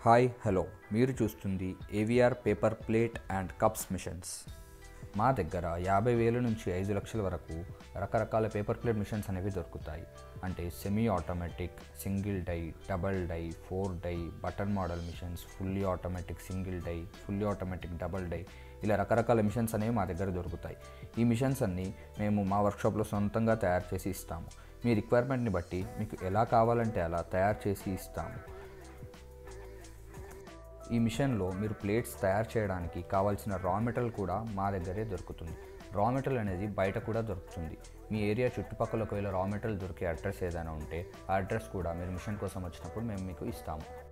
hi hello మీరు చూస్తుంది AVR paper plate and cups machines మా దగ్గర యాభై వేల నుంచి ఐదు లక్షల వరకు రకరకాల పేపర్ ప్లేట్ మిషన్స్ అనేవి దొరుకుతాయి అంటే semi automatic single die double die four die button model machines fully automatic single die fully automatic double die ఇలా రకరకాల మిషన్స్ అనేవి మా దగ్గర దొరుకుతాయి ఈ మిషన్స్ అన్నీ మేము మా వర్క్షాప్లో సొంతంగా తయారు చేసి ఇస్తాము మీ రిక్వైర్మెంట్ని బట్టి మీకు ఎలా కావాలంటే అలా తయారు చేసి ఇస్తాము ఈ మిషన్లో మీరు ప్లేట్స్ తయారు చేయడానికి కావాల్సిన రా మెటీరియల్ కూడా మా దగ్గరే దొరుకుతుంది రా మెటీరియల్ అనేది బయట కూడా దొరుకుతుంది మీ ఏరియా చుట్టుపక్కల ఒకవేళ రా మెటీరియల్ దొరికే అడ్రస్ ఏదైనా ఉంటే ఆ అడ్రస్ కూడా మీరు మిషన్ కోసం వచ్చినప్పుడు మేము మీకు ఇస్తాము